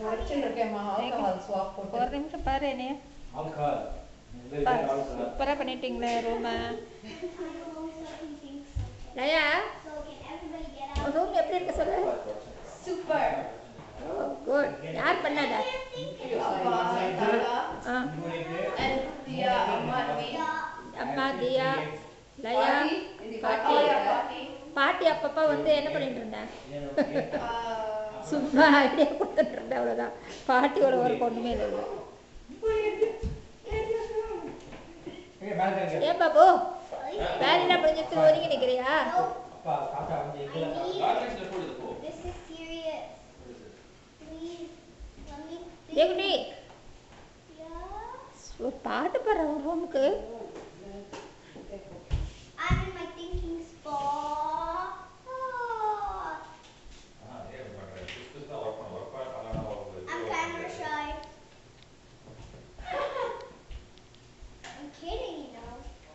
தொடச்சின்னு இருக்கேம்மா alcohol swap ஒரு போட்டு நிமிஷம் பாரு என்னைய Alcohol. Very bad alcohol. சூப்பராக பண்ணிட்டீங்களே ரூமை லயா ரூம் எப்படி இருக்கு சொல்லு Super. ஓ குட் யார் பண்ணாத அப்பா தாத்தா ஆ And Dia, Amma, and me. அம்மா தியா லயா பாட்டி இது பாட்டி Oh, yeah, Papi. பாட்டி அப்பப்போ வந்து என்ன பண்ணிட்டு இருந்தேன் Uh, சும்மா ஐடியா கொடுத்துட்டு இருந்தேன் அவ்வளோதான் பாட்டியோட ஒர்க் ஒன்றுமே இல்லை ஏய், மேல இருங்க. ஏன் பாபு வேலையெல்லாம் முடிஞ்சிட்டு ஒதுங்கி நிற்கிறியா அப்பா தாத்தா வந்து எங்களை This is serious. Please, let me think. தேகுடி Yeah. ஒரு பாட்டு பாடுற ஒரு ரூமுக்கு I'm in my thinking spot. Ah, I'm camera shy. I'm kidding, you know.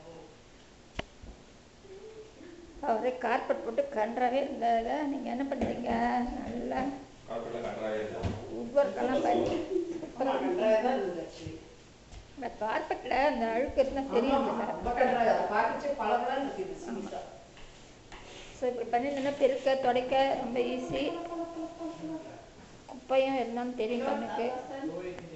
அவரே கார்பெட் போட்டு கன்றாவே இருந்தால நீங்கள் என்ன பண்ணுறீங்க நல்லா ஒவ்வொருக்கெல்லாம் பண்ணி அம்மா கன்றாவே தான் இருந்தது actually. இந்த கார்பெட்டில் அந்த அழுக்கு இருந்தால் தெரியுது ஆமா, ரொம்ப கன்றாவே. அதை பார்க்கச்சே பளபளன்னு இருக்கு இது சீரியஸா. ஸோ இப்படி பண்ணிட்டோன்னா பெருக்க துடைக்க ரொம்ப ஈஸி குப்பையும் எல்லாம் தெரியும் கண்ணுக்கு